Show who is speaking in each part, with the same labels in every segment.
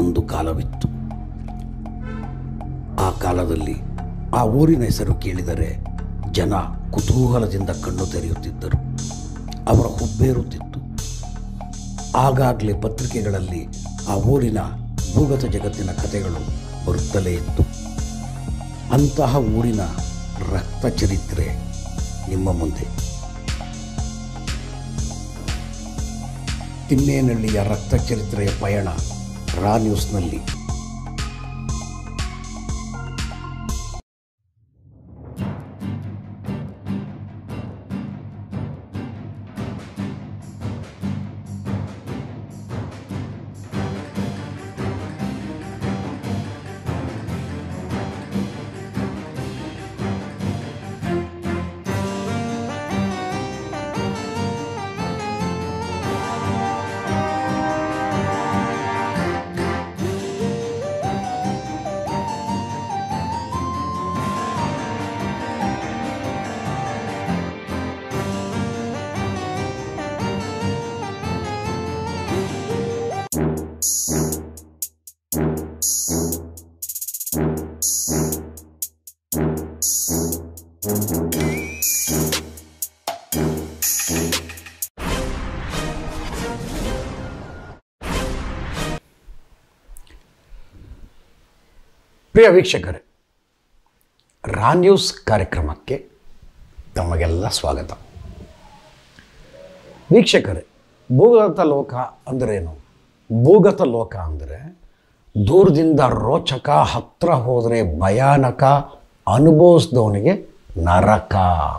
Speaker 1: ಒಂದು ಕಾಲವಿತ್ತು ಆ ಕಾಲದಲ್ಲಿ ಆ ಊರಿನ ಹೆಸರು ಕೇಳಿದರೆ ಜನ ಕುತೂಹಲದಿಂದ ಕಣ್ಣು ತೆರೆಯುತ್ತಿದ್ದರು ಅವರ ಹುಬ್ಬೇರುತ್ತಿತ್ತು ಆಗಾಗಲೇ ಪತ್ರಿಕೆಗಳಲ್ಲಿ ಆ ಊರಿನ ಭೂಗತ ಜಗತ್ತಿನ ಕಥೆಗಳು ಬರುತ್ತಲೇ ಇತ್ತು ಅಂತಹ ಊರಿನ ರಕ್ತ ಚರಿತ್ರೆ ನಿಮ್ಮ ಮುಂದೆ ತಿಮ್ಮೇನಹಳ್ಳಿಯ ರಕ್ತ ಚರಿತ್ರೆಯ ಪಯಣ ರಾ ನ್ಯೂಸ್ನಲ್ಲಿ ಪ್ರಿಯ ವೀಕ್ಷಕರೇ ರಾ ನ್ಯೂಸ್ ಕಾರ್ಯಕ್ರಮಕ್ಕೆ ತಮಗೆಲ್ಲ ಸ್ವಾಗತ ವೀಕ್ಷಕರೇ ಭೂಗತ ಲೋಕ ಅಂದ್ರೇನು ಭೂಗತ ಲೋಕ ಅಂದರೆ ದೂರದಿಂದ ರೋಚಕ ಹತ್ರ ಹೋದರೆ ಭಯಾನಕ ಅನುಭವಿಸಿದವನಿಗೆ ನರಕ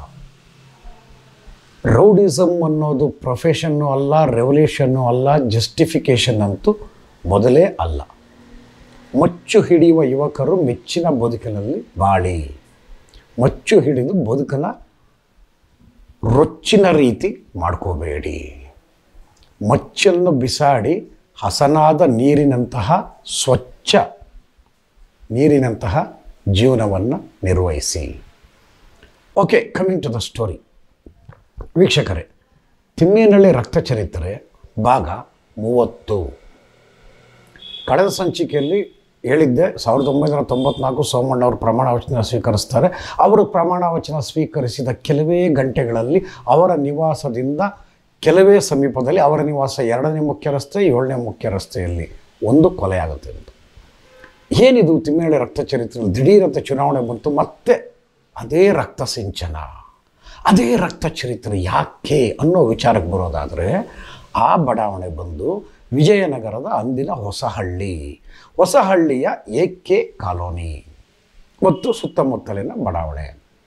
Speaker 1: ರೌಡಿಸಮ್ ಅನ್ನೋದು ಪ್ರೊಫೆಷನ್ನು ಅಲ್ಲ ರೆವಲ್ಯೂಷನ್ನು ಅಲ್ಲ ಜಸ್ಟಿಫಿಕೇಷನ್ ಅಂತೂ ಮೊದಲೇ ಅಲ್ಲ ಮಚ್ಚು ಹಿಡಿಯುವ ಯುವಕರು ಮೆಚ್ಚಿನ ಬದುಕಿನಲ್ಲಿ ಬಾಳಿ ಮಚ್ಚು ಹಿಡಿದು ಬದುಕನ್ನು ರೊಚ್ಚಿನ ರೀತಿ ಮಾಡ್ಕೋಬೇಡಿ ಮಚ್ಚನ್ನು ಬಿಸಾಡಿ ಹಸನಾದ ನೀರಿನಂತಹ ಸ್ವಚ್ಛ ನೀರಿನಂತಹ ಜೀವನವನ್ನು ನಿರ್ವಹಿಸಿ okay coming to the story ವೀಕ್ಷಕರೇ ತಿಮ್ಮೇನಹಳ್ಳಿ ರಕ್ತ ಚರಿತ್ರೆ ಭಾಗ ಮೂವತ್ತು ಕಳೆದ ಸಂಚಿಕೆಯಲ್ಲಿ ಹೇಳಿದ್ದೆ ಸಾವಿರದ ಒಂಬೈನೂರ ತೊಂಬತ್ನಾಲ್ಕು ಸೋಮಣ್ಣ ಅವರು ಪ್ರಮಾಣ ವಚನ ಸ್ವೀಕರಿಸ್ತಾರೆ ಅವರು ಪ್ರಮಾಣ ವಚನ ಸ್ವೀಕರಿಸಿದ ಕೆಲವೇ ಗಂಟೆಗಳಲ್ಲಿ ಅವರ ನಿವಾಸದಿಂದ ಕೆಲವೇ ಸಮೀಪದಲ್ಲಿ ಅವರ ನಿವಾಸ ಎರಡನೇ ಮುಖ್ಯ ರಸ್ತೆ ಏಳನೇ ಮುಖ್ಯ ರಸ್ತೆಯಲ್ಲಿ ಒಂದು ಕೊಲೆಯಾಗುತ್ತೆ ಅಂತ ಏನಿದು ತಿಮ್ಮೇಳಿ ರಕ್ತ ಚರಿತ್ರೆ ದಿಢೀರಂತ ಚುನಾವಣೆ ಬಂತು ಮತ್ತೆ ಅದೇ ರಕ್ತ ಸಿಂಚನ ಅದೇ ರಕ್ತ ಚರಿತ್ರೆ ಯಾಕೆ ಅನ್ನೋ ವಿಚಾರಕ್ಕೆ ಬರೋದಾದರೆ ಆ ಬಡಾವಣೆ ಬಂದು ವಿಜಯನಗರದ ಅಂದಿನ ಹೊಸಹಳ್ಳಿ ಹೊಸಹಳ್ಳಿಯ ಎ ಕೆ ಕಾಲೋನಿ ಮತ್ತು ಸುತ್ತಮುತ್ತಲಿನ ಬಡಾವಣೆ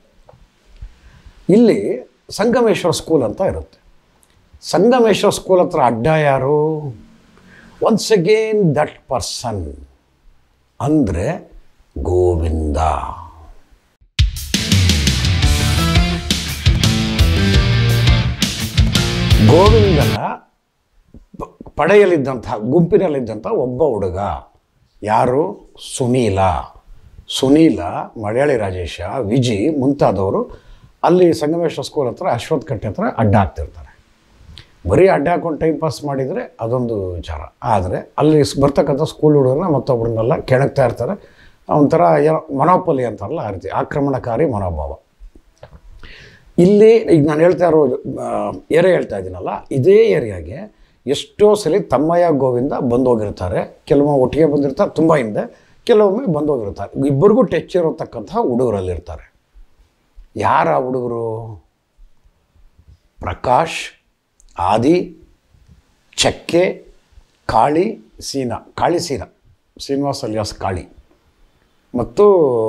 Speaker 1: ಇಲ್ಲಿ ಸಂಗಮೇಶ್ವರ ಸ್ಕೂಲ್ ಅಂತ ಇರುತ್ತೆ ಸಂಗಮೇಶ್ವರ ಸ್ಕೂಲ್ ಹತ್ರ ಅಡ್ಡ ಯಾರು ಒನ್ಸ್ ಅಗೇನ್ ದಟ್ ಪರ್ಸನ್ ಅಂದರೆ ಗೋವಿಂದ ಗೋವಿಂದನ ಪ- ಪಡೆಯಲಿದ್ದಂತಹ ಗುಂಪಿನಲ್ಲಿದ್ದಂಥ ಒಬ್ಬ ಹುಡುಗ ಯಾರು ಸುನೀಲ ಸುನೀಲ ಮಲಯಾಳಿ ರಾಜೇಶ ವಿಜಿ ಮುಂತಾದವರು ಅಲ್ಲಿ ಸಂಗಮೇಶ್ವರ ಸ್ಕೂಲ್ ಹತ್ರ ಅಶ್ವತ್ಥ ಕಟ್ಟೆ ಹತ್ರ ಅಡ್ಡ ಹಾಕ್ತಿರ್ತಾರೆ ಬರೀ ಅಡ್ಡ ಹಾಕೊಂಡು ಟೈಮ್ ಪಾಸ್ ಮಾಡಿದರೆ ಅದೊಂದು ವಿಚಾರ ಆದರೆ ಅಲ್ಲಿ ಸ್- ಬರ್ತಕ್ಕಂಥ ಸ್ಕೂಲ್ ಹುಡುಗರನ್ನ ಮತ್ತೊಬ್ಬರನ್ನೆಲ್ಲ ಕೆಣಕ್ತಾ ಇರ್ತಾರೆ ಒಂಥರ ಏನೋ ಮೊನೋಪಲಿ ಅಂತಾರಲ್ಲ ಆ ರೀತಿ ಆಕ್ರಮಣಕಾರಿ ಮನೋಭಾವ ಇಲ್ಲಿ ಈಗ ನಾನು ಹೇಳ್ತಾ ಇರೋ ಏರಿಯಾ ಹೇಳ್ತಾ ಇದ್ದೀನಲ್ಲ ಇದೇ ಏರಿಯಾಗೆ ಎಷ್ಟೋ ಸಲ ತಮ್ಮಯ್ಯ ಗೋವಿಂದ ಬಂದೋಗಿರ್ತಾರೆ ಕೆಲವೊಮ್ಮೆ ಒಟ್ಟಿಗೆ ಬಂದಿರ್ತಾರೆ ತುಂಬ ಹಿಂದೆ ಕೆಲವೊಮ್ಮೆ ಬಂದೋಗಿರ್ತಾರೆ ಇಬ್ಬರಿಗೂ ಟಚ್ ಇರತಕ್ಕಂತಹ ಹುಡುಗರಲ್ಲಿರ್ತಾರೆ ಯಾರ ಹುಡುಗರು ಪ್ರಕಾಶ್ ಆದಿ ಚಕ್ಕೆ ಕಾಳಿ ಸೀನಾ ಕಾಳಿ ಸೀನಾ ಶ್ರೀನಿವಾಸ್ ಅಲಿಯಾಸ್ ಕಾಳಿ ಮತ್ತು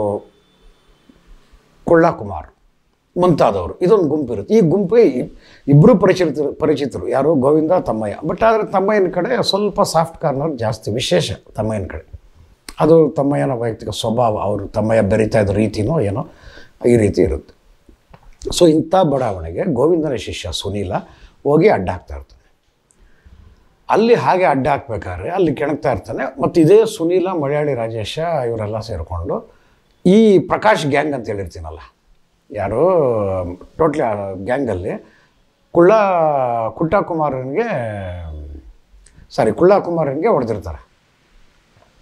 Speaker 1: ಕೊಳ್ಳ ಕುಮಾರ್ ಮುಂತಾದವರು ಇದೊಂದು ಗುಂಪು ಇರುತ್ತೆ ಈ ಗುಂಪಿಗೆ ಇಬ್ಬರು ಪರಿಚಿತರು ಪರಿಚಿತರು ಯಾರು ಗೋವಿಂದ ತಮ್ಮಯ್ಯ ಬಟ್ ಆದರೆ ತಮ್ಮಯ್ಯನ ಕಡೆ ಸ್ವಲ್ಪ ಸಾಫ್ಟ್ ಕಾರ್ನರ್ ಜಾಸ್ತಿ ವಿಶೇಷ ತಮ್ಮಯ್ಯನ ಕಡೆ ಅದು ತಮ್ಮಯ್ಯನ ವೈಯಕ್ತಿಕ ಸ್ವಭಾವ ಅವರು ತಮ್ಮಯ್ಯ ಬೆರೀತಾ ಇದ್ದ ರೀತಿನೋ ಏನೋ ಈ ರೀತಿ ಇರುತ್ತೆ ಸೊ ಇಂಥ ಬಡಾವಣೆಗೆ ಗೋವಿಂದನ ಶಿಷ್ಯ ಸುನೀಲ ಹೋಗಿ ಅಡ್ಡ ಹಾಕ್ತಾ ಇರ್ತಾನೆ ಅಲ್ಲಿ ಹಾಗೆ ಅಡ್ಡ ಹಾಕ್ಬೇಕಾದ್ರೆ ಅಲ್ಲಿ ಕೆಣಕ್ತಾ ಇರ್ತಾನೆ ಮತ್ತು ಇದೇ ಸುನೀಲ ಮಲಯಾಳಿ ರಾಜೇಶ ಇವರೆಲ್ಲ ಸೇರಿಕೊಂಡು ಈ ಪ್ರಕಾಶ್ ಗ್ಯಾಂಗ್ ಅಂತ ಹೇಳಿರ್ತೀನಲ್ಲ ಯಾರು ಟೋಟ್ಲಿ ಗ್ಯಾಂಗಲ್ಲಿ ಕುಳ್ಳ ಕುಟ್ಟ ಕುಮಾರನಿಗೆ ಸಾರಿ ಕುಳ್ಳ ಕುಮಾರನಿಗೆ ಹೊಡೆದಿರ್ತಾರೆ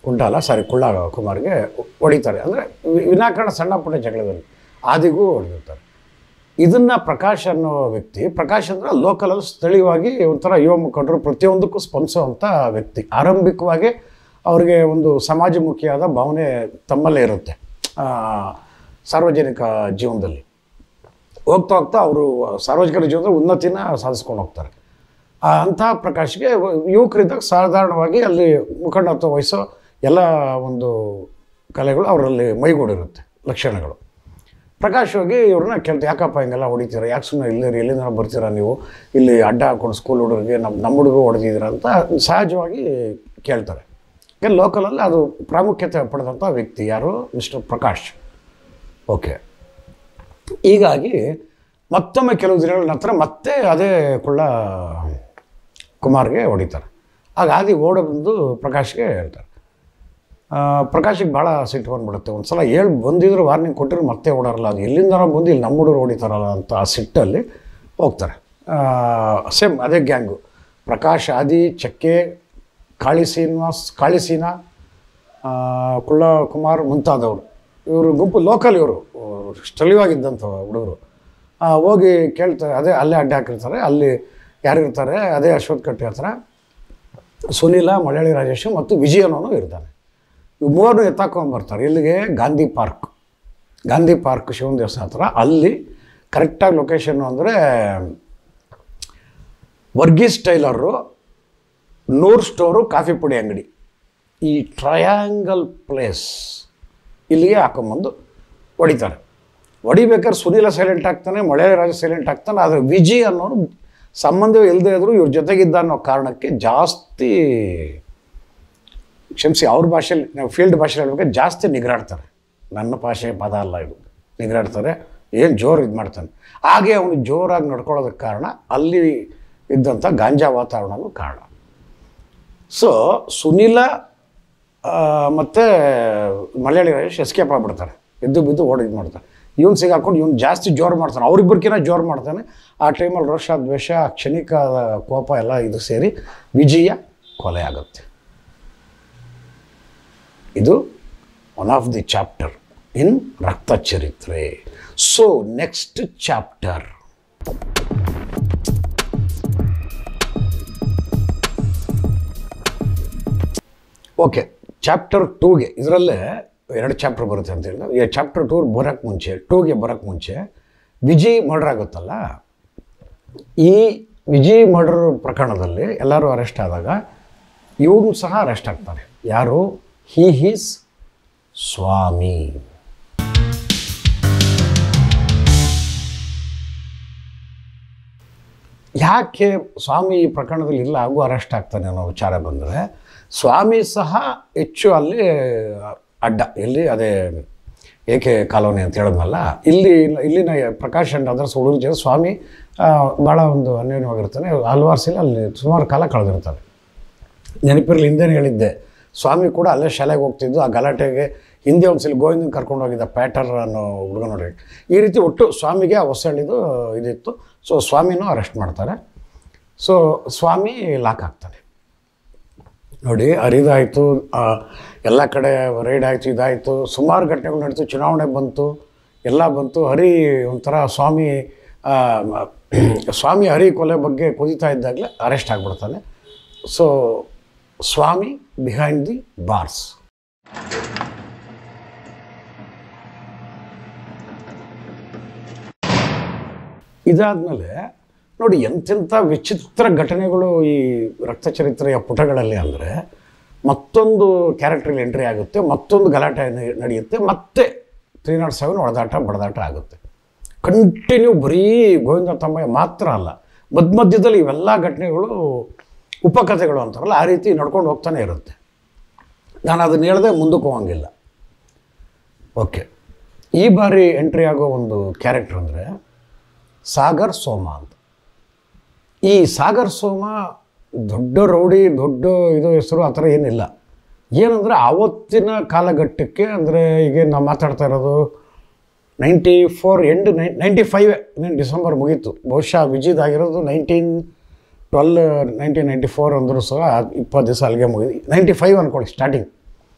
Speaker 1: ಕುಂಟಾಲ ಸಾರಿ ಕುಳ್ಳ ಕುಮಾರ್ಗೆ ಹೊಡಿತಾರೆ ಅಂದರೆ ವಿನಾಕಾರಣ ಸಣ್ಣ ಪುಟ್ಟ ಜಗಳದಲ್ಲಿ ಆದಿಗೂ ಹೊಡೆದಿರ್ತಾರೆ ಇದನ್ನು ಪ್ರಕಾಶ್ ಅನ್ನೋ ವ್ಯಕ್ತಿ ಪ್ರಕಾಶ್ ಅಂದರೆ ಲೋಕಲಲ್ಲಿ ಸ್ಥಳೀಯವಾಗಿ ಒಂಥರ ಯುವ ಮುಖಂಡರು ಪ್ರತಿಯೊಂದಕ್ಕೂ ಸ್ಪಂದಿಸುವಂಥ ವ್ಯಕ್ತಿ ಆರಂಭಿಕವಾಗಿ ಅವರಿಗೆ ಒಂದು ಸಮಾಜಮುಖಿಯಾದ ಭಾವನೆ ತಮ್ಮಲ್ಲೇ ಇರುತ್ತೆ ಆ, ಸಾರ್ವಜನಿಕ ಜೀವನದಲ್ಲಿ ಹೋಗ್ತಾ ಹೋಗ್ತಾ ಅವರು ಸಾರ್ವಜನಿಕರ ಜೀವನದಲ್ಲಿ ಉನ್ನತಿನ ಸಾಧಿಸ್ಕೊಂಡು ಹೋಗ್ತಾರೆ ಆ ಅಂತಹ ಪ್ರಕಾಶ್ಗೆ ಯುವಕರಿದ್ದಾಗ ಸಾಧಾರಣವಾಗಿ ಅಲ್ಲಿ ಮುಖಂಡತ್ವ ವಹಿಸೋ ಎಲ್ಲ ಒಂದು ಕಲೆಗಳು ಅವರಲ್ಲಿ ಮೈಗೂಡಿರುತ್ತೆ ಲಕ್ಷಣಗಳು ಪ್ರಕಾಶ್ ಹೋಗಿ ಇವ್ರನ್ನ ಕೇಳ್ತಾರೆ ಯಾಕಪ್ಪ ಹಿಂಗೆಲ್ಲ ಹೊಡಿತೀರ ಯಾಕೆ ಸುಮ್ಮನೆ ಇಲ್ಲಿರಿ ಎಲ್ಲಿಂದ ಬರ್ತೀರಾ ನೀವು ಇಲ್ಲಿ ಅಡ್ಡ ಹಾಕೊಂಡು ಸ್ಕೂಲ್ ಹುಡುಗರಿಗೆ ನಮ್ಮ ನಮ್ಮ ಹುಡುಗ ಹೊಡೆದಿದ್ದೀರ ಅಂತ ಸಹಜವಾಗಿ ಕೇಳ್ತಾರೆ ಯಾಕೆ ಲೋಕಲಲ್ಲಿ ಅದು ಪ್ರಾಮುಖ್ಯತೆ ಪಡೆದಂಥ ವ್ಯಕ್ತಿ ಯಾರು ಮಿಸ್ಟರ್ ಪ್ರಕಾಶ್ ಓಕೆ ಹೀಗಾಗಿ ಮತ್ತೊಮ್ಮೆ ಕೆಲವು ದಿನಗಳ ನಂತರ ಮತ್ತೆ ಅದೇ ಕುಳ್ಳ ಕುಮಾರ್ಗೆ ಹೊಡಿತಾರೆ ಆಗ ಆದಿ ಓಡ ಬಂದು ಪ್ರಕಾಶ್ಗೆ ಹೇಳ್ತಾರೆ ಆ, ಪ್ರಕಾಶಿಗೆ ಭಾಳ ಸಿಟ್ಟು ಬಂದ್ಬಿಡುತ್ತೆ ಒಂದು ಸಲ ಹೇಳಿ ಬಂದಿದ್ರು ವಾರ್ನಿಂಗ್ ಕೊಟ್ಟಿದ್ರು ಮತ್ತೆ ಓಡಾರಲ್ಲ ಅದು ಎಲ್ಲಿಂದ ಬಂದು ಇಲ್ಲಿ ನಮ್ಮ ಹುಡುಗರು ಹೊಡಿತಾರಲ್ಲ ಅಂತ ಆ ಸಿಟ್ಟಲ್ಲಿ ಹೋಗ್ತಾರೆ ಸೇಮ್ ಅದೇ ಗ್ಯಾಂಗು ಪ್ರಕಾಶ್ ಆದಿ ಚಕ್ಕೆ ಕಾಳಿ ಶ್ರೀನಿವಾಸ್ ಕಾಳಿ ಸೀನಾ ಆ, ಕುಳ್ಳ ಕುಮಾರ್ ಮುಂತಾದವರು ಇವರು ಗುಂಪು ಲೋಕಲ್ ಇವರು ಸ್ಥಳೀಯವಾಗಿದ್ದಂಥ ಹುಡುಗರು ಆ, ಹೋಗಿ ಕೇಳ್ತಾರೆ ಅದೇ ಅಲ್ಲೇ ಅಡ್ಡ ಹಾಕಿರ್ತಾರೆ ಅಲ್ಲಿ ಯಾರಿರ್ತಾರೆ ಅದೇ ಅಶ್ವಥ್ ಕಟ್ಟಿ ಹತ್ರ ಸುನೀಲ ಮಲಯಾಳಿ ರಾಜೇಶ್ ಮತ್ತು ವಿಜಯನವನು ಇರ್ತಾನೆ ಇವು ಮೂವರನ್ನು ಎತ್ತಾಕೊಂಡ್ಬರ್ತಾರೆ ಇಲ್ಲಿಗೆ ಗಾಂಧಿ ಪಾರ್ಕ್ ಗಾಂಧಿ ಪಾರ್ಕ್ ಶಿವನ ದೇವಸ್ಥಾನ ಹತ್ರ ಅಲ್ಲಿ ಕರೆಕ್ಟಾಗಿ ಲೊಕೇಶನ್ನು ಅಂದರೆ Varghese tailor Noor store coffee ಪುಡಿ ಅಂಗಡಿ ಈ ಟ್ರಯಾಂಗಲ್ ಪ್ಲೇಸ್ ಇಲ್ಲಿಗೆ ಹಾಕೊಂಬಂದು ಹೊಡಿತಾರೆ ಹೊಡಿಬೇಕಾದ್ರೆ ಸುನೀಲ ಸೈಲೆಂಟ್ ಆಗ್ತಾನೆ ಮಲಯಾಳಿ ರಾಜ ಸೈಲೆಂಟ್ ಆಗ್ತಾನೆ ಆದರೆ ವಿಜಯ್ ಅನ್ನೋನು ಸಂಬಂಧವೇ ಇಲ್ಲದೆ ಇದ್ದರೂ ಇವ್ರ ಜೊತೆಗಿದ್ದ ಅನ್ನೋ ಕಾರಣಕ್ಕೆ ಜಾಸ್ತಿ ಕ್ಷಮಿಸಿ ಅವ್ರ ಭಾಷೆಯಲ್ಲಿ ನಾವು ಫೀಲ್ಡ್ ಭಾಷೆಯಲ್ಲಿ ಹೇಳ್ಬೇಕಾದ್ರೆ ಜಾಸ್ತಿ ನಿಗ್ರಾಡ್ತಾರೆ ನನ್ನ ಭಾಷೆ ಪದ ಅಲ್ಲ ಇದು ನಿಗ್ರಾಡ್ತಾರೆ ಏನು ಜೋರು ಇದು ಮಾಡ್ತಾನೆ ಹಾಗೆ ಅವನು ಜೋರಾಗಿ ನಡ್ಕೊಳ್ಳೋದಕ್ಕೆ ಕಾರಣ ಅಲ್ಲಿ ಇದ್ದಂಥ ಗಾಂಜಾ ವಾತಾವರಣನೂ ಕಾರಣ ಸೊ ಸುನೀಲ ಮತ್ತು ಮಲಯಾಳಿ ರಾಜೇಶ್ ಎಸ್ಕೇಪ್ ಆಗಿಬಿಡ್ತಾರೆ ಎದ್ದು ಬಿದ್ದು ಓಡಿ ಇದು ಮಾಡ್ತಾರೆ ಇವ್ನು ಸಿಗಾಕೊಂಡು ಇವ್ನು ಜಾಸ್ತಿ ಜೋರು ಮಾಡ್ತಾನೆ ಅವ್ರಿಬ್ಬರಿಗಿನ ಜೋರು ಮಾಡ್ತಾನೆ ಆ ಟೈಮಲ್ಲಿ ರೋಷ ದ್ವೇಷ ಕ್ಷಣಿಕ ಕೋಪ ಎಲ್ಲ ಇದು ಸೇರಿ ವಿಜಯ ಕೊಲೆ ಆಗುತ್ತೆ ಇದು one of the chapter in Raktha Charitre so next chapter okay chapter ಟೂಗೆ ಇದರಲ್ಲೇ ಎರಡು ಚಾಪ್ಟರ್ ಬರುತ್ತೆ ಅಂತ ಹೇಳಿದ್ರೆ ಈ ಚಾಪ್ಟರ್ ಟೂ ಬರೋಕ್ಕೆ ಮುಂಚೆ ಟೂಗೆ ಬರೋಕ್ಕೆ ಮುಂಚೆ ವಿಜಯ್ ಮರ್ಡರ್ ಆಗುತ್ತಲ್ಲ ಈ ವಿಜಯ್ ಮರ್ಡರ್ ಪ್ರಕರಣದಲ್ಲಿ ಎಲ್ಲರೂ ಅರೆಸ್ಟ್ ಆದಾಗ ಇವನು ಸಹ ಅರೆಸ್ಟ್ ಆಗ್ತಾನೆ ಯಾರು ಹಿ ಹೀಸ್ ಸ್ವಾಮಿ ಯಾಕೆ ಸ್ವಾಮಿ ಈ ಪ್ರಕರಣದಲ್ಲಿ ಇಲ್ಲ ಹಾಗೂ ಅರೆಸ್ಟ್ ಆಗ್ತಾನೆ ಅನ್ನೋ ವಿಚಾರ ಬಂದರೆ ಸ್ವಾಮಿ ಸಹ ಹೆಚ್ಚು ಅಲ್ಲಿ ಅಡ್ಡ ಎಲ್ಲಿ ಅದೇ ಏಕೆ ಕಾಲೋನಿ ಅಂತ ಹೇಳಿದ್ನಲ್ಲ ಇಲ್ಲಿ ಇಲ್ಲಿನ ಪ್ರಕಾಶ್ ಅಂಡ್ ಅದರ್ಸ್ ಹುಡುಗರ ಜೊತೆ ಸ್ವಾಮಿ ಆ, ಭಾಳ ಒಂದು ಅನ್ಯೋನ್ಯವಾಗಿರ್ತಾನೆ ಹಲವಾರು ಸಲ ಅಲ್ಲಿ ಸುಮಾರು ಕಾಲ ಕಳೆದಿರ್ತಾನೆ ನೆನಪಿರಲಿ ಹಿಂದೆನೇ ಹೇಳಿದ್ದೆ ಸ್ವಾಮಿ ಕೂಡ ಅಲ್ಲೇ ಶಾಲೆಗೆ ಹೋಗ್ತಿದ್ದು ಆ ಗಲಾಟೆಗೆ ಹಿಂದೆ ಒಂದು ಸಲ ಗೋವಿಂದನ್ ಕರ್ಕೊಂಡು ಹೋಗಿದ್ದ ಪ್ಯಾಟರ್ ಅನ್ನೋ ಹುಡುಗ ನೋಡಿ ಈ ರೀತಿ ಒಟ್ಟು ಸ್ವಾಮಿಗೆ ಆ ಹೊಸಳ್ಳಿದು ಇದಿತ್ತು ಸೊ ಸ್ವಾಮಿನೂ ಅರೆಸ್ಟ್ ಮಾಡ್ತಾರೆ ಸೊ ಸ್ವಾಮಿ ಲಾಕ್ ಆಗ್ತಾನೆ ನೋಡಿ ಹರಿದಾಯಿತು ಎಲ್ಲ ಕಡೆ ರೈಡ್ ಆಯಿತು ಇದಾಯಿತು ಸುಮಾರು ಘಟನೆಗಳು ನಡೀತು ಚುನಾವಣೆ ಬಂತು ಎಲ್ಲ ಬಂತು ಹರಿ ಒಂಥರ ಸ್ವಾಮಿ ಆ, ಮ- ಸ್ವಾಮಿ ಹರಿ ಕೊಲೆ ಬಗ್ಗೆ ಕುದಿತಾ ಇದ್ದಾಗಲೇ ಅರೆಸ್ಟ್ ಆಗಿಬಿಡ್ತಾನೆ so Swami behind the bars ಇದಾದಮೇಲೆ ನೋಡಿ ಎಂತೆಂಥ ವಿಚಿತ್ರ ಘಟನೆಗಳು ಈ ರಕ್ತಚರಿತ್ರೆಯ ಪುಟಗಳಲ್ಲಿ ಅಂದರೆ ಮತ್ತೊಂದು ಕ್ಯಾರೆಕ್ಟ್ರಲ್ಲಿ ಎಂಟ್ರಿ ಆಗುತ್ತೆ ಮತ್ತೊಂದು ಗಲಾಟೆ ನ- ನಡೆಯುತ್ತೆ ಮತ್ತೆ ತ್ರೀ ನಾಟ್ ಸೆವೆನ್ ಹೊಡೆದಾಟ ಬಡದಾಟ ಆಗುತ್ತೆ ಕಂಟಿನ್ಯೂ ಬರೀ ಗೋವಿಂದ ತಮ್ಮಯ್ಯ ಮಾತ್ರ ಅಲ್ಲ ಮಧ್ಯ ಮಧ್ಯದಲ್ಲಿ ಇವೆಲ್ಲ ಘಟನೆಗಳು ಉಪಕಥೆಗಳು ಅಂತಾರಲ್ಲ ಆ ರೀತಿ ನಡ್ಕೊಂಡು ಹೋಗ್ತಾನೆ ಇರುತ್ತೆ ನಾನು ಅದನ್ನ ಹೇಳದೆ ಮುಂದಕ್ಕೆ ಹೋಗಂಗಿಲ್ಲ ಓಕೆ ಈ ಬಾರಿ ಎಂಟ್ರಿ ಆಗೋ ಒಂದು ಕ್ಯಾರೆಕ್ಟರ್ ಅಂದರೆ ಸಾಗರ್ ಸೋಮ ಅಂತ ಈ ಸಾಗರ್ ಸೋಮ ದೊಡ್ಡ ರೌಡಿ ದೊಡ್ಡ ಇದು ಹೆಸರು ಆ ಥರ ಏನಿಲ್ಲ ಏನಂದರೆ ಆವತ್ತಿನ ಕಾಲಘಟ್ಟಕ್ಕೆ ಅಂದರೆ ಈಗ ನಾವು ಮಾತಾಡ್ತಾ ಇರೋದು ninety four and nine ninety five December ಮುಗೀತು ಬಹುಶಃ ವಿಜಿದಾಗಿರೋದು nineteen twelve nineteen ninety four ಅಂದರೂ ಸಹ ಇಪ್ಪತ್ತು ದಿವಸ ಅಲ್ಲಿಗೆ ಮುಗಿದು ನೈಂಟಿ ಫೈವ್ ಅಂದ್ಕೊಳ್ಳಿ ಸ್ಟಾರ್ಟಿಂಗ್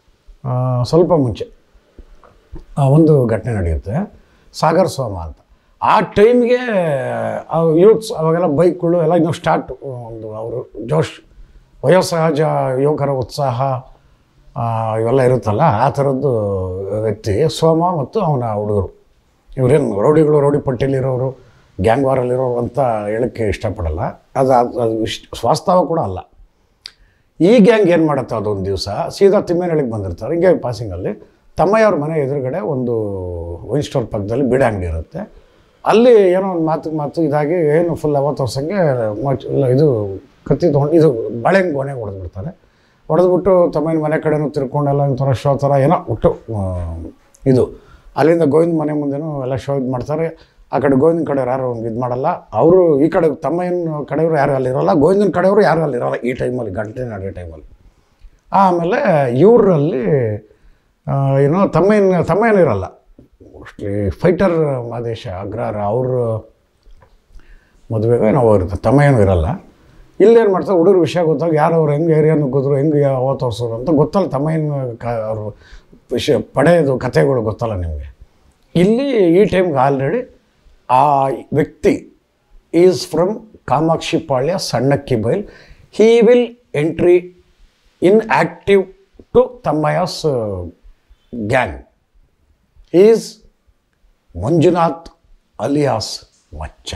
Speaker 1: ಆ, ಸ್ವಲ್ಪ ಮುಂಚೆ ಆ, ಒಂದು ಘಟನೆ ನಡೆಯುತ್ತೆ ಸಾಗರ್ ಸೋಮ ಅಂತ ಆ ಟೈಮ್ಗೆ ಯೂತ್ಸ್ ಅವಾಗೆಲ್ಲ ಬೈಕ್ಗಳು ಎಲ್ಲ ಇನ್ನೂ ಸ್ಟಾರ್ಟ್ ಒಂದು ಅವರು ಜೋಶ್ ವಯೋಸಹಜ ಯುವಕರ ಉತ್ಸಾಹ ಆ, ಇವೆಲ್ಲ ಇರುತ್ತಲ್ಲ ಆ ಥರದ್ದು ವ್ಯಕ್ತಿ ಸೋಮ ಮತ್ತು ಅವನ ಹುಡುಗರು ಇವರೇನು ರೌಡಿಗಳು ರೌಡಿ ಪಟ್ಟಿಯಲ್ಲಿರೋರು ಗ್ಯಾಂಗ್ ವಾರಲ್ಲಿರೋರು ಅಂತ ಹೇಳೋಕ್ಕೆ ಇಷ್ಟಪಡಲ್ಲ ಅದು ಅದು ಅದು ಇಷ್ಟ ವಾಸ್ತವ ಕೂಡ ಅಲ್ಲ ಈ ಗ್ಯಾಂಗ್ ಏನು ಮಾಡುತ್ತೆ ಅದೊಂದು ದಿವಸ ಸೀದಾ ತಿಮ್ಮೇನಹಳ್ಳಿಗೆ ಬಂದಿರ್ತಾರೆ ಹಿಂಗೆ ಪಾಸಿಂಗಲ್ಲಿ ತಮ್ಮಯ್ಯವ್ರ ಮನೆ ಎದುರುಗಡೆ ಒಂದು ವೈನ್ ಸ್ಟೋರ್ ಪಕ್ಕದಲ್ಲಿ ಬೀಡ ಅಂಗಡಿ ಇರುತ್ತೆ ಅಲ್ಲಿ ಏನೋ ಒಂದು ಮಾತು ಮಾತು ಇದಾಗಿ ಏನು ಫುಲ್ ಅವತ್ತು ವರ್ಷಂಗೆ ಮಚ್ ಇಲ್ಲ ಇದು ಕತ್ತಿ ತೊಗೊಂಡು ಇದು ಬಾಳೆಹಣ್ಣು ಗೋಣೆಗೆ ಹೊಡೆದ್ಬಿಡ್ತಾರೆ ಹೊಡೆದ್ಬಿಟ್ಟು ತಮ್ಮನ ಮನೆ ಕಡೆನೂ ತಿರ್ಕೊಂಡೆಲ್ಲ ಒಂಥರ ಶೋ ಥರ ಏನೋ ಒಟ್ಟು ಆ, ಇದು ಅಲ್ಲಿಂದ ಗೋವಿಂದ ಮನೆ ಮುಂದೆನೂ ಎಲ್ಲ ಶೋ ಇದು ಮಾಡ್ತಾರೆ ಆ ಕಡೆ ಗೋವಿಂದನ ಕಡೆಯವ್ರು ಯಾರು ಇದು ಮಾಡಲ್ಲ ಅವರು ಈ ಕಡೆ ತಮ್ಮಯ್ಯನ ಕಡೆಯವರು ಯಾರು ಅಲ್ಲಿರೋಲ್ಲ ಗೋವಿಂದನ ಕಡೆಯವರು ಯಾರು ಅಲ್ಲಿರೋಲ್ಲ ಈ ಟೈಮಲ್ಲಿ ಗಂಟೆ ನಡೆಯೋ ಟೈಮಲ್ಲಿ ಆಮೇಲೆ ಇವರಲ್ಲಿ ಏನೋ ತಮ್ಮಯ್ಯನ ತಮ್ಮಯ್ಯನ ಇರಲ್ಲ ಮೋಸ್ಟ್ಲಿ ಫೈಟರ್ ಮಾದೇಶ ಅಗ್ರಹಾರ ಅವರು ಮದುವೆಗೆ ನಾವು ಇರುತ್ತೆ ತಮ್ಮಯ್ಯನೂ ಇರಲ್ಲ ಇಲ್ಲೇನು ಮಾಡ್ತಾರೆ ಹುಡುಗರು ವಿಷಯ ಗೊತ್ತಾಗ ಯಾರು ಅವ್ರು ಹೆಂಗೆ ಏರಿಯಾ ನುಗ್ಗಿದ್ರು ಹೆಂಗೆ ಯಾವ ತೋರಿಸೋರು ಅಂತ ಗೊತ್ತಲ್ಲ ತಮ್ಮಯ್ಯನ ಕ ಅವರು ವಿಷಯ ಪಡೆಯೋದು ಕಥೆಗಳು ಗೊತ್ತಲ್ಲ ನಿಮಗೆ ಇಲ್ಲಿ ಈ ಟೈಮ್ಗೆ ಆಲ್ರೆಡಿ ಆ ವ್ಯಕ್ತಿ is from Kamakshi Palya Sannakki Bayal he will entry in active to Thammayya's gang is Manjunath alias Maccha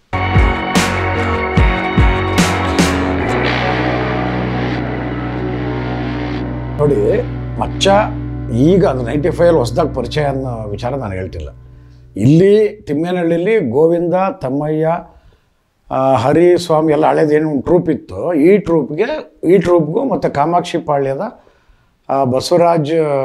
Speaker 1: ನೋಡಿ ಮಚ್ಚ ಈಗ ಅದು ನೈಂಟಿ ಫೈವ್ ಹೊಸದಾಗಿ ಪರಿಚಯ ಅನ್ನೋ ವಿಚಾರ ನಾನು ಹೇಳ್ತಿಲ್ಲ ಇಲ್ಲಿ ತಿಮ್ಮೇನಹಳ್ಳಿಲಿ ಗೋವಿಂದ ತಮ್ಮಯ್ಯ ಆ, ಹರಿ ಸ್ವಾಮಿ ಎಲ್ಲ ಹಳೇದೇನು ಟ್ರೂಪ್ ಇತ್ತು ಈ ಟ್ರೂಪ್ಗೆ ಈ ಟ್ರೂಪ್ಗೂ ಮತ್ತು ಕಾಮಾಕ್ಷಿ ಪಾಳ್ಯದ ಆ, ಬಸವರಾಜ್ ಆ,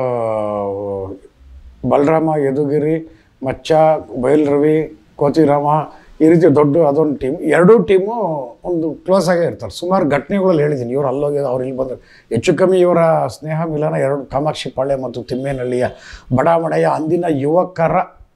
Speaker 1: ಬಲರಾಮ ಯದುಗಿರಿ ಮಚ್ಚ ಬೈಲ್ರವಿ ಕೋತಿರಾಮ ಈ ರೀತಿ ದೊಡ್ಡ ಅದೊಂದು ಟೀಮ್ ಎರಡೂ ಟೀಮು ಒಂದು ಕ್ಲೋಸ್ ಆಗೇ ಇರ್ತಾರೆ ಸುಮಾರು ಘಟನೆಗಳಲ್ಲಿ ಹೇಳಿದ್ದೀನಿ ಇವ್ರು ಅಲ್ಲೋಗಿ ಅವ್ರು ಇಲ್ಲಿ ಬಂದರು ಹೆಚ್ಚು ಕಮ್ಮಿ ಇವರ ಸ್ನೇಹ ಮಿಲನ ಎರಡು ಕಾಮಾಕ್ಷಿ ಪಾಳ್ಯ ಮತ್ತು ತಿಮ್ಮೇನಹಳ್ಳಿಯ ಬಡಾವಣೆಯ ಅಂದಿನ ಯುವಕರ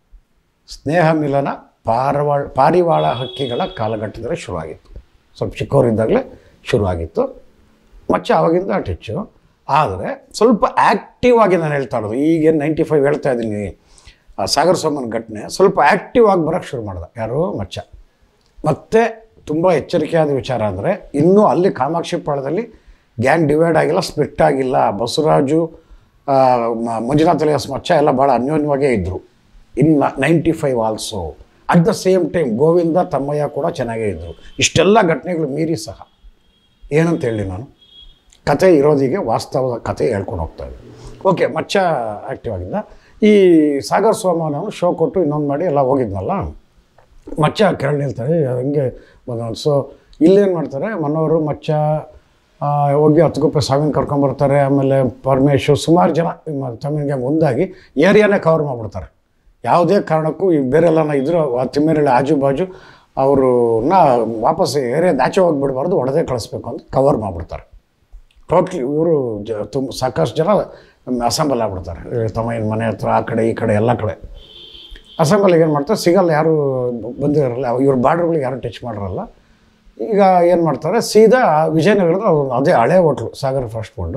Speaker 1: ಸ್ನೇಹ ಮಿಲನ ಪಾರವಾಳ ಪಾರಿವಾಳ ಹಕ್ಕಿಗಳ ಕಾಲಘಟ್ಟದಲ್ಲಿ ಶುರುವಾಗಿತ್ತು ಸ್ವಲ್ಪ ಚಿಕ್ಕವರಿದ್ದಾಗಲೇ ಶುರುವಾಗಿತ್ತು ಮಚ್ಚ ಆವಾಗಿಂದ ಟೆಚ್ಚು ಆದರೆ ಸ್ವಲ್ಪ ಆ್ಯಕ್ಟಿವ್ ಆಗಿ ನಾನು ಹೇಳ್ತಾ ಇರೋದು ಈಗೇನು ನೈಂಟಿ ಫೈವ್ ಹೇಳ್ತಾ ಇದ್ದೀನಿ ಆ ಸಾಗರ್ ಸೋಮನ್ ಘಟನೆ ಸ್ವಲ್ಪ ಆ್ಯಕ್ಟಿವ್ ಆಗಿ ಬರೋಕ್ಕೆ ಶುರು ಮಾಡ್ದೆ ಯಾರು ಮಚ್ಚ ಮತ್ತು ತುಂಬ ಎಚ್ಚರಿಕೆಯಾದ ವಿಚಾರ ಅಂದರೆ ಇನ್ನೂ ಅಲ್ಲಿ ಕಾಮಾಕ್ಷಿ ಪಾಳ್ಯದಲ್ಲಿ ಗ್ಯಾಂಗ್ ಡಿವೈಡ್ ಆಗಿಲ್ಲ ಸ್ಪ್ಲಿಟ್ ಆಗಿಲ್ಲ ಬಸವರಾಜು ಆ, ಮ- ಮಂಜುನಾಥ್ ಅಲಿಯಾಸ್ ಮಚ್ಚ ಎಲ್ಲ ಭಾಳ ಅನ್ಯೋನ್ಯವಾಗೇ ಇದ್ದರು in ninety five also at the same time Govinda Thammayya ಕೂಡ ಚೆನ್ನಾಗೇ ಇದ್ದರು ಇಷ್ಟೆಲ್ಲ ಘಟನೆಗಳು ಮೀರಿ ಸಹ ಏನಂತ ಹೇಳಿ ನಾನು ಕತೆ ಇರೋದಿಗೆ ವಾಸ್ತವದ ಕತೆ ಹೇಳ್ಕೊಂಡು ಹೋಗ್ತಾ ಇದ್ದೆ ಓಕೆ ಮಚ್ಚ ಆ್ಯಕ್ಟಿವ್ ಆಗಿದ್ದ ಈ ಸಾಗರ್ ಸೋಮ ನಾನು ಶೋ ಕೊಟ್ಟು ಇನ್ನೊಂದು ಮಾಡಿ ಎಲ್ಲ ಹೋಗಿದ್ನಲ್ಲ ಮಚ್ಚ ಕೆರಳು ನಿಲ್ತಾರೆ ಹಂಗೆ ಬಂದವನು ಸೊ ಇಲ್ಲೇನು ಮಾಡ್ತಾರೆ ಮನೋರು ಮಚ್ಚ ಆ, ಹೋಗಿ ಹತ್ತುಗುಪ್ಪೆ ಸಾವಿನ ಕರ್ಕೊಂಬರ್ತಾರೆ ಆಮೇಲೆ ಪರಮೇಶು ಸುಮಾರು ಜನ ತಮಿಳಿಗೆ ಮುಂದಾಗಿ ಏರಿಯಾನೇ ಕವರ್ ಮಾಡಿಬಿಡ್ತಾರೆ ಯಾವುದೇ ಕಾರಣಕ್ಕೂ ಈ ಬೇರೆಲ್ಲ ಇದ್ರು ಆ ತಿಮ್ಮೇರಳ್ಳಿ ಆಜು ಬಾಜು ಅವ್ರನ್ನ ವಾಪಸ್ ಏರಿಯಾ ಆಚೆ ಹೋಗ್ಬಿಡ್ಬಾರ್ದು ಹೊಡೆದೇ ಕಳಿಸ್ಬೇಕು ಅಂತ ಕವರ್ ಮಾಡಿಬಿಡ್ತಾರೆ ಟೋಟ್ಲಿ ಇವರು ಜ ತುಂಬ ಸಾಕಷ್ಟು ಜನ ಅಸೆಂಬಲ್ ಆಗ್ಬಿಡ್ತಾರೆ ಈ ತಮ್ಮಯ್ಯನ ಮನೆ ಹತ್ರ ಆ ಕಡೆ ಈ ಕಡೆ ಎಲ್ಲ ಕಡೆ ಅಸೆಂಬಲಿಗೆ ಏನು ಮಾಡ್ತಾರೆ ಸಿಗಲ್ಲ ಯಾರು ಬಂದಿರಲ್ಲ ಇವ್ರ ಬಾರ್ಡ್ರ್ಗಳಿಗೆ ಯಾರು ಟಚ್ ಮಾಡಿರಲ್ಲ ಈಗ ಏನು ಮಾಡ್ತಾರೆ ಸೀದಾ ವಿಜಯನಗರದ ಒಂದು ಅದೇ ಹಳೆ ಹೋಟ್ಲು ಸಾಗರ್ ಫಾಸ್ಟ್ ಫುಡ್ಡು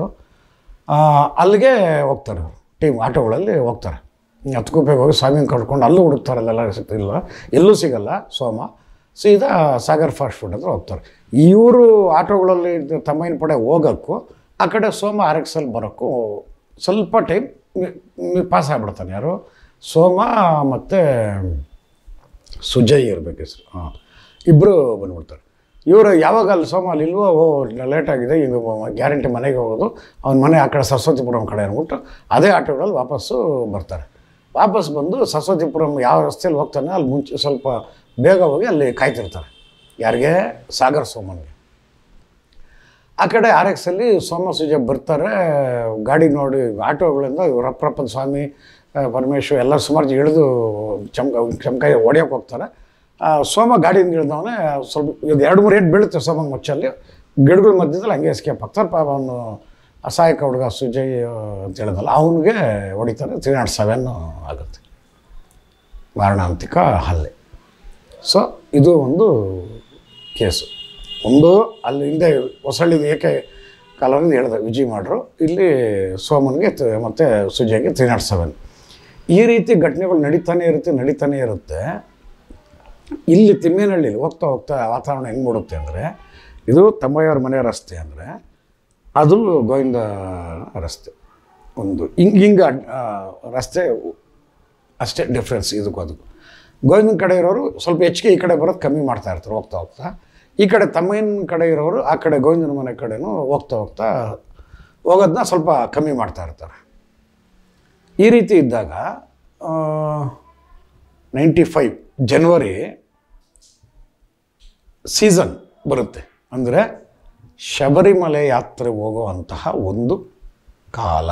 Speaker 1: ಅಲ್ಲಿಗೆ ಹೋಗ್ತಾರೆ ಅವರು ಟೀಮ್ ಆಟೋಗಳಲ್ಲಿ ಹೋಗ್ತಾರೆ ಹತ್ಕುಪ್ಪೆಗೆ ಹೋಗಿ ಸ್ವಾಮಿನ ಕರ್ಕೊಂಡು ಅಲ್ಲೂ ಹುಡುಕ್ತಾರೆ ಅಲ್ಲೆಲ್ಲ ಸಿಗ್ತಿಲ್ಲ ಎಲ್ಲೂ ಸಿಗಲ್ಲ ಸೋಮ ಸೀದಾ ಸಾಗರ್ ಫಾಸ್ಟ್ ಫುಡ್ ಹತ್ರ ಹೋಗ್ತಾರೆ ಇವರು ಆಟೋಗಳಲ್ಲಿ ಇದ್ದ ತಮ್ಮಯ್ಯನ ಪಡೆ ಹೋಗೋಕ್ಕೂ ಆ ಕಡೆ ಸೋಮ ಆರ್ ಎಕ್ಸ್ ಎಲ್ ಬರೋಕ್ಕೂ ಸ್ವಲ್ಪ ಟೈಮ್ ಪಾಸ್ ಆಗ್ಬಿಡ್ತಾನೆ ಯಾರು ಸೋಮ ಮತ್ತು ಸುಜಯ್ ಇರ್ಬೇಕು ಹೆಸರು ಹಾಂ ಇಬ್ಬರು ಬಂದ್ಬಿಡ್ತಾರೆ ಇವರು ಯಾವಾಗ ಅಲ್ಲಿ ಸೋಮ ಅಲ್ಲಿ ಇಲ್ವೋ ಓ ಲೇಟ್ ಆಗಿದೆ ಈಗ ಗ್ಯಾರಂಟಿ ಮನೆಗೆ ಹೋಗೋದು ಅವ್ನ ಮನೆ ಆ ಕಡೆ ಸರಸ್ವತಿಪುರಂ ಕಡೆ ಅಂದ್ಬಿಟ್ಟು ಅದೇ ಆಟೋಗಳಲ್ಲಿ ವಾಪಸ್ಸು ಬರ್ತಾರೆ ವಾಪಸ್ ಬಂದು ಸರಸ್ವತಿಪುರಂ ಯಾವ ರಸ್ತೆಯಲ್ಲಿ ಹೋಗ್ತಾನೆ ಅಲ್ಲಿ ಮುಂಚೆ ಸ್ವಲ್ಪ ಬೇಗ ಹೋಗಿ ಅಲ್ಲಿ ಕಾಯ್ತಿರ್ತಾರೆ ಯಾರಿಗೆ ಸಾಗರ್ ಸೋಮನ್ಗೆ ಆ ಕಡೆ ಆರ್ ಎಕ್ಸಲ್ಲಿ ಸೋಮ ಸುಜ ಬರ್ತಾರೆ ಗಾಡಿ ನೋಡಿ ಆಟೋಗಳಿಂದ ರಪ್ಪರಪ್ಪನ ಸ್ವಾಮಿ ಆ, ಪರಮೇಶ್ವರ್ ಎಲ್ಲ ಸುಮಾರು ಜನ ಇಳಿದು ಚಮ್ಕ ಚಮ್ಕಾಯಿ ಹೊಡೆಯೋಕೆ ಹೋಗ್ತಾರೆ ಆ, ಸೋಮ ಗಾಡಿಯಿಂದ ಇಳಿದವನೇ ಸ್ವಲ್ಪ ಇದು ಎರಡು ಮೂರು ಏಟ್ ಬೀಳುತ್ತೆ ಸೋಮ ಮಚ್ಚಲ್ಲಿ ಗಿಡಗಳ ಮಧ್ಯದಲ್ಲಿ ಹಂಗೆ ಎಸ್ಕೇಪ್ ಆಗ್ತಾರೆ ಪಾಪ ಅವನು ಅಸಹಾಯಕ ಹುಡುಗ ಸುಜಯ್ ಆ, ಅಂತ ಹೇಳಿದಲ್ಲ ಅವನಿಗೆ ಹೊಡಿತಾರೆ ತ್ರೀ ನಾಟ್ ಸೆವೆನ್ ಆಗುತ್ತೆ ಮಾರಣಾಂತಿಕ ಹಲ್ಲೆ ಸೊ ಇದು ಒಂದು ಕೇಸು ಒಂದು ಅಲ್ಲಿ ಹಿಂದೆ ಹೊಸಳ್ಳಿದು ಏಕೆ ಕಾಲರಿಂದ ಹೇಳಿದೆ ವಿಜಯ್ ಮಾಡ್ರು ಇಲ್ಲಿ ಸೋಮನ್ಗೆ ತ- ಮತ್ತು ಸುಜಯ್ಗೆ ತ್ರೀ ನಾಟ್ ಸೆವೆನ್ ಈ ರೀತಿ ಘಟನೆಗಳು ನಡೀತಾನೆ ಇರುತ್ತೆ ನಡೀತಾನೆ ಇರುತ್ತೆ ಇಲ್ಲಿ ತಿಮ್ಮೇನಹಳ್ಳಿಲಿ ಹೋಗ್ತಾ ಹೋಗ್ತಾ ವಾತಾವರಣ ಹೆಂಗೆ ಮೂಡುತ್ತೆ ಅಂದರೆ ಇದು ತಮ್ಮಯ್ಯವ್ರ ಮನೆ ರಸ್ತೆ ಅಂದರೆ ಅದು ಗೋವಿಂದ ರಸ್ತೆ ಒಂದು ಹಿಂಗೆ ಹಿಂಗೆ ಅಡ್- ಆ, ರಸ್ತೆ ಅಷ್ಟೇ ಡಿಫ್ರೆನ್ಸ್ ಇದಕ್ಕೂ ಅದಕ್ಕೂ ಗೋವಿಂದನ ಕಡೆ ಇರೋರು ಸ್ವಲ್ಪ ಹೆಚ್ಚಿಗೆ ಈ ಕಡೆ ಬರೋದು ಕಮ್ಮಿ ಮಾಡ್ತಾ ಇರ್ತಾರೆ ಹೋಗ್ತಾ ಹೋಗ್ತಾ ಈ ಕಡೆ ತಮ್ಮಯ್ಯನ ಕಡೆ ಇರೋರು ಆ ಕಡೆ ಗೋವಿಂದನ ಮನೆ ಕಡೆನೂ ಹೋಗ್ತಾ ಹೋಗ್ತಾ ಹೋಗೋದನ್ನ ಸ್ವಲ್ಪ ಕಮ್ಮಿ ಮಾಡ್ತಾ ಇರ್ತಾರೆ ಈ ರೀತಿ ಇದ್ದಾಗ ನೈಂಟಿ ಫೈವ್ ಜನವರಿ ಸೀಸನ್ ಬರುತ್ತೆ ಅಂದರೆ ಶಬರಿಮಲೆ ಯಾತ್ರೆ ಹೋಗುವಂತಹ ಒಂದು ಕಾಲ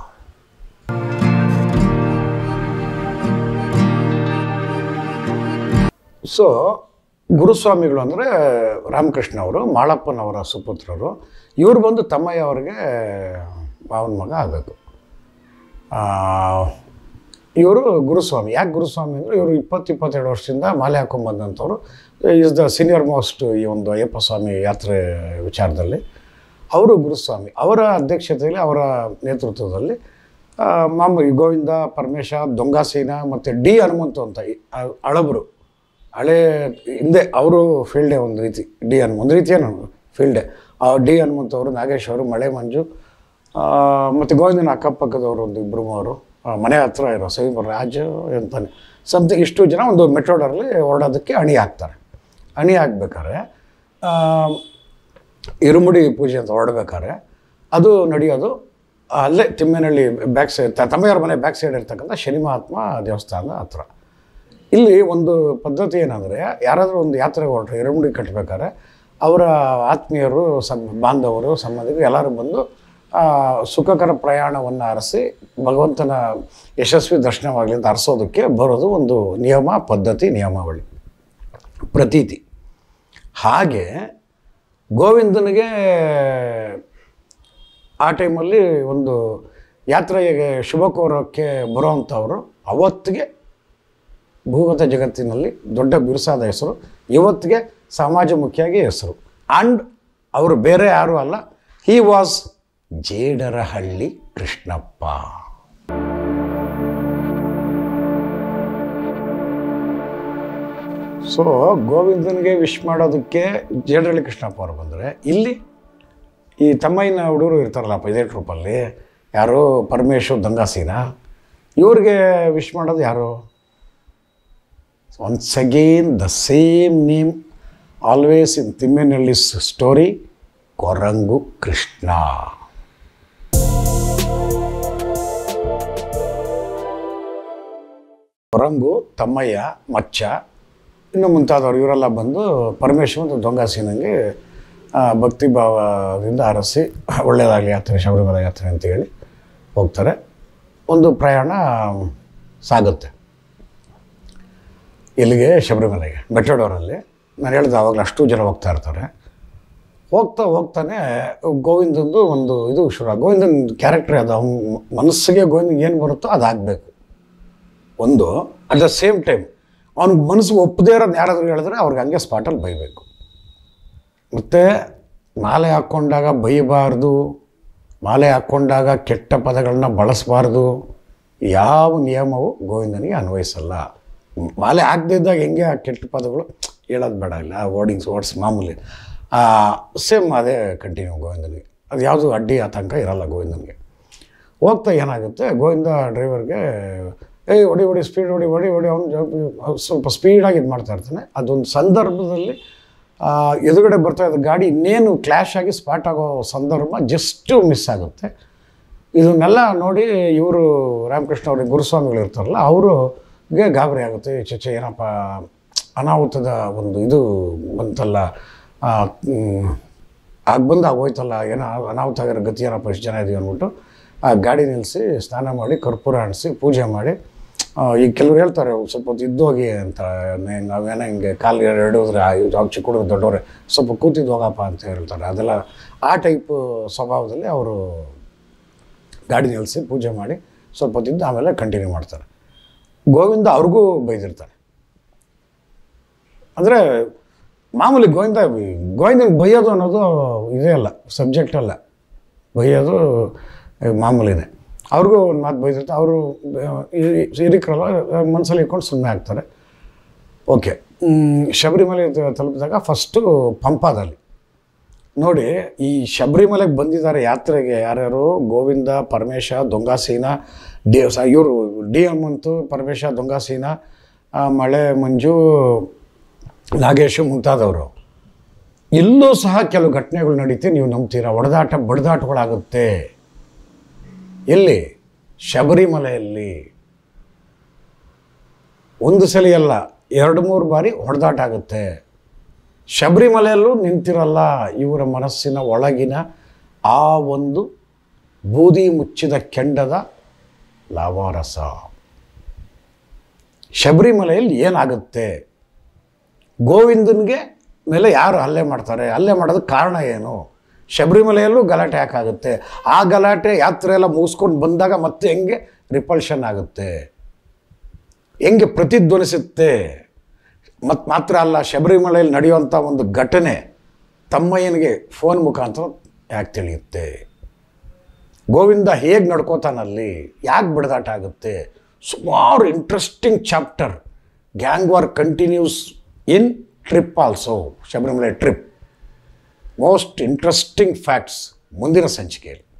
Speaker 1: ಸೊ ಗುರುಸ್ವಾಮಿಗಳು ಅಂದರೆ ರಾಮಕೃಷ್ಣ ಅವರು ಮಾಳಪ್ಪನವರ ಸುಪುತ್ರರು ಇವರು ಬಂದು ತಮ್ಮಯ್ಯ ಅವರಿಗೆ ಮಾವನ ಮಗ ಆಗಬೇಕು ಇವರು ಗುರುಸ್ವಾಮಿ ಯಾಕೆ ಗುರುಸ್ವಾಮಿ ಅಂದರೆ ಇವರು ಇಪ್ಪತ್ತು ಇಪ್ಪತ್ತೆರಡು ವರ್ಷದಿಂದ ಮಾಲೆ ಹಾಕೊಂಡು ಬಂದಂಥವ್ರು ಈಸ್ ದ ಸೀನಿಯರ್ ಮೋಸ್ಟ್ ಈ ಒಂದು ಅಯ್ಯಪ್ಪ ಸ್ವಾಮಿ ಯಾತ್ರೆ ವಿಚಾರದಲ್ಲಿ ಅವರು ಗುರುಸ್ವಾಮಿ ಅವರ ಅಧ್ಯಕ್ಷತೆಯಲ್ಲಿ ಅವರ ನೇತೃತ್ವದಲ್ಲಿ ಆ, ಮಾಮೂಲಿ ಗೋವಿಂದ ಪರಮೇಶ ದೊಂಗಾಸೀನ ಮತ್ತು ಡಿ ಹನುಮಂತು ಅಂತ ಈ ಆ- ಹಳಬರು ಹಳೆ ಹಿಂದೆ ಅವರು ಫೀಲ್ಡೇ ಒಂದು ರೀತಿ ಡಿ ಹನುಮ ಒಂದು ರೀತಿಯೇನು ಫೀಲ್ಡೇ ಆ ಡಿ ಹನುಮಂತ್ ಅವರು ನಾಗೇಶ್ ಅವರು ಮಳೆ ಮಂಜು ಮತ್ತು ಗೋವಿಂದನ ಅಕ್ಕಪಕ್ಕದವರು ಒಂದು ಇಬ್ಬರು ಮೂವರು ಆ, ಮನೆ ಹತ್ರ ಇರೋ ಸೈಬ ರಾಜು ಅಂತಾನೆ ಸಮಥಿಂಗ್ ಇಷ್ಟು ಜನ ಒಂದು ಮೆಟ್ರೋಡಲ್ಲಿ ಹೊರಡೋದಕ್ಕೆ ಅಣಿ ಹಾಕ್ತಾರೆ ಅಣಿ ಹಾಕ್ಬೇಕಾದ್ರೆ ಆ, ಇರುಮುಡಿ ಪೂಜೆ ಅಂತ ಹೊರಡ್ಬೇಕಾದ್ರೆ ಅದು ನಡೆಯೋದು ಅಲ್ಲೇ ತಿಮ್ಮೇನಹಳ್ಳಿ ಬ್ಯಾಕ್ ಸೈಡ್ ತಮ್ಮಯ್ಯವ್ರ ಮನೆ ಬ್ಯಾಕ್ ಸೈಡ್ ಇರ್ತಕ್ಕಂಥ ಶನಿ ಮಹಾತ್ಮ ದೇವಸ್ಥಾನದ ಹತ್ರ ಇಲ್ಲಿ ಒಂದು ಪದ್ಧತಿ ಏನಂದರೆ ಯಾರಾದರೂ ಒಂದು ಯಾತ್ರೆಗೆ ಹೊರಟ್ರೆ ಎರಮುಡಿ ಕಟ್ಟಬೇಕಾದ್ರೆ ಅವರ ಆತ್ಮೀಯರು ಸಂ ಬಾಂಧವರು ಸಂಬಂಧಿಕರು ಎಲ್ಲರೂ ಬಂದು ಆ, ಸುಖಕರ ಪ್ರಯಾಣವನ್ನು ಅರಸಿ ಭಗವಂತನ ಯಶಸ್ವಿ ದರ್ಶನವಾಗಲಿ ಅಂತ ಅರಸೋದಕ್ಕೆ ಬರೋದು ಒಂದು ನಿಯಮ ಪದ್ಧತಿ ನಿಯಮಾವಳಿ ಪ್ರತೀತಿ ಹಾಗೆ ಗೋವಿಂದನಿಗೆ ಆ ಟೈಮಲ್ಲಿ ಒಂದು ಯಾತ್ರೆಗೆ ಶುಭ ಕೋರೋಕ್ಕೆ ಬರೋವಂಥವ್ರು ಅವತ್ತಿಗೆ ಭೂಗತ ಜಗತ್ತಿನಲ್ಲಿ ದೊಡ್ಡ ಬಿರುಸಾದ ಹೆಸರು ಇವತ್ತಿಗೆ ಸಮಾಜಮುಖಿಯಾಗಿ ಹೆಸರು ಆ್ಯಂಡ್ ಅವರು ಬೇರೆ ಯಾರೂ ಅಲ್ಲ he was Jedarahalli Krishnappa so ಗೋವಿಂದನಿಗೆ ವಿಶ್ ಮಾಡೋದಕ್ಕೆ ಜೇಡರಹಳ್ಳಿ ಕೃಷ್ಣಪ್ಪ ಅವರು ಬಂದರೆ ಇಲ್ಲಿ ಈ ತಮ್ಮಯ್ಯನ ಹುಡುಗರು ಇರ್ತಾರಲ್ಲಪ್ಪ ಇದೇ ಟ್ರೂಪಲ್ಲಿ ಯಾರು ಪರಮೇಶ್ವರ್ ದಂಗಾಸೀನ ಇವ್ರಿಗೆ ವಿಶ್ ಮಾಡೋದು ಯಾರು once again the same name always in Thimmenahalli story Korangu Krishna Korangu Thammaiah Maccha ಇನ್ನು ಮುಂತಾದವರು ಇವರೆಲ್ಲ ಬಂದು ಪರಮೇಶ್ವರ ಮತ್ತು ದೊಂಗಾಸೀನಂಗೆ ಆ, ಭಕ್ತಿ ಭಾವದಿಂದ ಅರಸಿ ಒಳ್ಳೆಯದಾಗಲಿ ಯಾತ್ರೆ ಶಬರಿಮಲೆ ಯಾತ್ರೆ ಅಂತೇಳಿ ಹೋಗ್ತಾರೆ ಒಂದು ಪ್ರಯಾಣ ಸಾಗುತ್ತೆ ಇಲ್ಲಿಗೆ ಶಬರಿಮಲೆಗೆ ಬೆಟ್ಟಡೋರಲ್ಲಿ ನಾನು ಹೇಳಿದೆ ಆವಾಗಲೇ ಅಷ್ಟು ಜನ ಹೋಗ್ತಾ ಇರ್ತಾರೆ ಹೋಗ್ತಾ ಹೋಗ್ತಾನೆ ಗೋವಿಂದಂದು ಒಂದು ಇದು ಶುರು ಗೋವಿಂದನ ಕ್ಯಾರೆಕ್ಟರ್ ಅದು ಅವ್ನ ಮನಸ್ಸಿಗೆ ಗೋವಿಂದನಿಗೆ ಏನು ಬರುತ್ತೋ ಅದಾಗಬೇಕು ಒಂದು ಅಟ್ ದ ಸೇಮ್ ಟೈಮ್ ಅವ್ನಿಗೆ ಮನಸ್ಸು ಒಪ್ಪದೇ ಇರೋದು ಯಾರಾದರೂ ಹೇಳಿದ್ರೆ ಅವ್ರಿಗೆ ಹಂಗೆ ಸ್ಪಾಟಲ್ಲಿ ಬೈಬೇಕು ಮತ್ತು ಮಾಲೆ ಹಾಕ್ಕೊಂಡಾಗ ಬೈಬಾರ್ದು ಮಾಲೆ ಹಾಕ್ಕೊಂಡಾಗ ಕೆಟ್ಟ ಪದಗಳನ್ನ ಬಳಸಬಾರ್ದು ಯಾವ ನಿಯಮವು ಗೋವಿಂದನಿಗೆ ಅನ್ವಯಿಸಲ್ಲ ಮಾಲೆ ಹಾಕ್ದಿದ್ದಾಗ ಹೆಂಗೆ ಆ ಕೆಟ್ಟ ಪದಗಳು ಹೇಳೋದು ಬೇಡ ಇಲ್ಲ ವರ್ಡಿಂಗ್ಸ್ ವರ್ಡ್ಸ್ ಮಾಮೂಲಿ ಸೇಮ್ ಅದೇ ಕಂಟಿನ್ಯೂ ಗೋವಿಂದನಿಗೆ ಅದು ಯಾವುದು ಅಡ್ಡಿ ಆತಂಕ ಇರಲ್ಲ ಗೋವಿಂದನಿಗೆ ಹೋಗ್ತಾ ಏನಾಗುತ್ತೆ ಗೋವಿಂದ ಡ್ರೈವರ್ಗೆ ಏಯ್ ಹೊಡಿ ಹೊಡಿ ಸ್ಪೀಡ್ ಹೊಡಿ ಹೊಡಿ ಹೊಡಿ ಅವ್ನು ಸ್ವಲ್ಪ ಸ್ಪೀಡಾಗಿ ಇದು ಮಾಡ್ತಾ ಇರ್ತಾನೆ ಅದೊಂದು ಸಂದರ್ಭದಲ್ಲಿ ಆ, ಎದುರುಗಡೆ ಬರ್ತಾ ಇದ್ದ ಗಾಡಿ ಇನ್ನೇನು ಕ್ಲ್ಯಾಶ್ ಆಗಿ ಸ್ಪಾಟ್ ಆಗೋ ಸಂದರ್ಭ ಜಸ್ಟು ಮಿಸ್ ಆಗುತ್ತೆ ಇದನ್ನೆಲ್ಲ ನೋಡಿ ಇವರು ರಾಮಕೃಷ್ಣ ಅವ್ರಿಗೆ ಗುರುಸ್ವಾಮಿಗಳು ಇರ್ತಾರಲ್ಲ ಅವ್ರಿಗೆ ಗಾಬರಿ ಆಗುತ್ತೆ ಚಚೆ ಏನಪ್ಪ ಅನಾಹುತದ ಒಂದು ಇದು ಬಂತಲ್ಲ ಆ, ಮ್, ಆಗ ಬಂದು ಆಗೋಯ್ತಲ್ಲ ಏನೋ ಅನಾಹುತ ಆಗಿರೋ ಗತಿ ಏನಪ್ಪ ಇಷ್ಟು ಜನ ಇದೀವಿ ಅಂದ್ಬಿಟ್ಟು ಆ ಗಾಡಿ ನಿಲ್ಲಿಸಿ ಸ್ನಾನ ಮಾಡಿ ಕರ್ಪೂರ ಅಣಿಸಿ ಪೂಜೆ ಮಾಡಿ ಆ, ಈಗ ಕೆಲವ್ರು ಹೇಳ್ತಾರೆ ಸ್ವಲ್ಪ ಹೊತ್ತು ಇದ್ದೋಗಿ ಅಂತ ನೆ- ನಾವೇನೋ ಹಿಂಗೆ ಕಾಲು ಎರಡು ಹೋದ್ರೆ ಅವ್ರು ಚಿಕ್ಕ ಹುಡುಗ ದೊಡ್ಡವ್ರೆ ಸ್ವಲ್ಪ ಕೂತಿದ್ದು ಹೋಗಪ್ಪ ಅಂತ ಹೇಳ್ತಾರೆ ಅದೆಲ್ಲ ಆ ಟೈಪ್ ಸ್ವಭಾವದಲ್ಲಿ ಅವರು ಗಾಡಿ ನಿಲ್ಲಿಸಿ ಪೂಜೆ ಮಾಡಿ ಸ್ವಲ್ಪ ಹೊತ್ತಿದ್ದು ಆಮೇಲೆ ಕಂಟಿನ್ಯೂ ಮಾಡ್ತಾರೆ ಗೋವಿಂದ ಅವ್ರಿಗೂ ಬೈದಿರ್ತಾರೆ ಅಂದರೆ ಮಾಮೂಲಿ ಗೋವಿಂದ ಗೋವಿಂದನಿಗೆ ಬೈಯೋದು ಅನ್ನೋದು ಇದೇ ಅಲ್ಲ ಸಬ್ಜೆಕ್ಟ್ ಅಲ್ಲ ಬೈಯೋದು ಆ, ಮಾಮೂಲಿನೇ ಅವ್ರಿಗೂ ಒಂದು ಮಾತು ಬೈದಿರ್ತಾರೆ ಅವರು ಹಿರಿಕರಲ್ಲ ಮನಸ್ಸಲ್ಲಿ ಇಟ್ಕೊಂಡು ಸುಮ್ಮನೆ ಆಗ್ತಾರೆ ಓಕೆ ಮ್, ಶಬರಿಮಲೆ ತ- ತಲುಪಿದಾಗ ಫಸ್ಟು ಪಂಪಾದಲ್ಲಿ ನೋಡಿ ಈ ಶಬರಿಮಲೆಗೆ ಬಂದಿದ್ದಾರೆ ಯಾತ್ರೆಗೆ ಯಾರ್ಯಾರು ಗೋವಿಂದ ಪರಮೇಶ ದೊಂಗಾಸೀನ ಡಿ ಸ ಇವರು ಡಿ ಹನುಮಂತು ಪರಮೇಶ ದೊಂಗಾಸೀನ ಆ, ಮಳೆ ಮಂಜು ನಾಗೇಶು ಮುಂತಾದವರು ಇಲ್ಲೂ ಸಹ ಕೆಲವು ಘಟನೆಗಳು ನಡೀತೆ ನೀವು ನಂಬ್ತೀರಾ ಹೊಡೆದಾಟ ಬಡಿದಾಟಗಳಾಗುತ್ತೆ ಎಲ್ಲಿ ಶಬರಿಮಲೆಯಲ್ಲಿ ಒಂದು ಸಲ ಅಲ್ಲ ಎರಡು ಮೂರು ಬಾರಿ ಹೊಡೆದಾಟ ಆಗುತ್ತೆ ಶಬರಿಮಲೆಯಲ್ಲೂ ನಿಂತಿರಲ್ಲ ಇವರ ಮನಸ್ಸಿನ ಒಳಗಿನ ಆ ಒಂದು ಬೂದಿ ಮುಚ್ಚಿದ ಕೆಂಡದ ಲಾವಾರಸ ಶಬರಿಮಲೆಯಲ್ಲಿ ಏನಾಗುತ್ತೆ ಗೋವಿಂದನಿಗೆ ಮೇಲೆ ಯಾರು ಹಲ್ಲೆ ಮಾಡ್ತಾರೆ ಹಲ್ಲೆ ಮಾಡೋದಕ್ಕೆ ಕಾರಣ ಏನು ಶಬರಿಮಲೆಯಲ್ಲೂ ಗಲಾಟೆ ಯಾಕಾಗುತ್ತೆ ಆ ಗಲಾಟೆ ಯಾತ್ರೆ ಎಲ್ಲ ಮುಗಿಸ್ಕೊಂಡು ಬಂದಾಗ ಮತ್ತೆ ಹೆಂಗೆ ರಿಪಲ್ಷನ್ ಆಗುತ್ತೆ ಹೆಂಗೆ ಪ್ರತಿಧ್ವನಿಸುತ್ತೆ ಮತ್ತು ಮಾತ್ರ ಅಲ್ಲ ಶಬರಿಮಲೆಯಲ್ಲಿ ನಡೆಯುವಂಥ ಒಂದು ಘಟನೆ ತಮ್ಮಯ್ಯನಿಗೆ ಫೋನ್ ಮುಖಾಂತರ ಯಾಕೆ ತಿಳಿಯುತ್ತೆ ಗೋವಿಂದ ಹೇಗೆ ನಡ್ಕೋತಾನಲ್ಲಿ ಯಾಕೆ ಬಿಡದಾಟ ಆಗುತ್ತೆ ಸುಮಾರು interesting chapter gang war continues in trip also Sabarimala trip most interesting facts ಮುಂದಿನ ಸಂಚಿಕೆಯಲ್ಲಿ